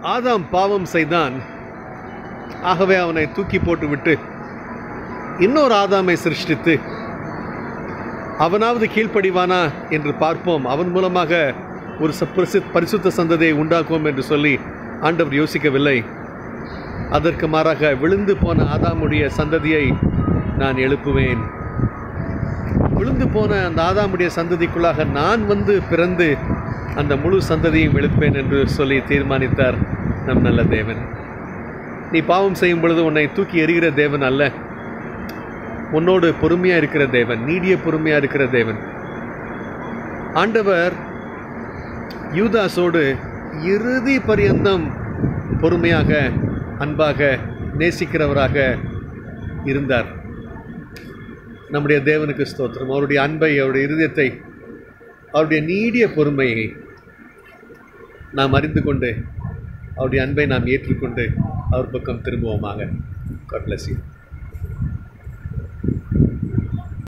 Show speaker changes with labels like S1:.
S1: ஆதாம் பாவம் செய்தான் ஆகவே அவனை தூக்கி போட்டுவிட்டு இன்னொரு ஆதாமை சிருஷ்டித்து அவனாவது கீழ்ப்படிவானா என்று பார்ப்போம் அவன் மூலமாக ஒரு ச- பரிசு- பரிசுத்த சந்ததியை உண்டாக்குவோம் என்று சொல்லி ஆண்டவர் யோசிக்கவில்லை அதற்கு மாறாக விழுந்து போன ஆதாமுடைய சந்ததியை நான் எழுப்புவேன் விழுந்து போன அந்த ஆதாமுடைய சந்ததிக்குள்ளாக நான் வந்து பிறந்து அந்த முழு சந்ததியும் எழுப்பேன் என்று சொல்லி தீர்மானித்தார் நம் நல்ல தேவன் நீ பாவம் செய்யும் பொழுது உன்னை தூக்கி எறிகிற தேவன் அல்ல உன்னோடு பொறுமையா இருக்கிற தேவன் நீடிய பொறுமையா இருக்கிற தேவன் ஆண்டவர் யூதாஸோடு இறுதி பரியந்தம் பொறுமையாக அன்பாக நேசிக்கிறவராக இருந்தார் நம்முடைய தேவனுக்கு ஸ்தோத்திரம் அவருடைய அன்பை அவருடைய இருதயத்தை அவருடைய நீடிய பொறுமையை நாம் அறிந்து கொண்டு அவருடைய அன்பை நாம் ஏற்றுக்கொண்டு அவர் பக்கம் திரும்புவோமாக God bless you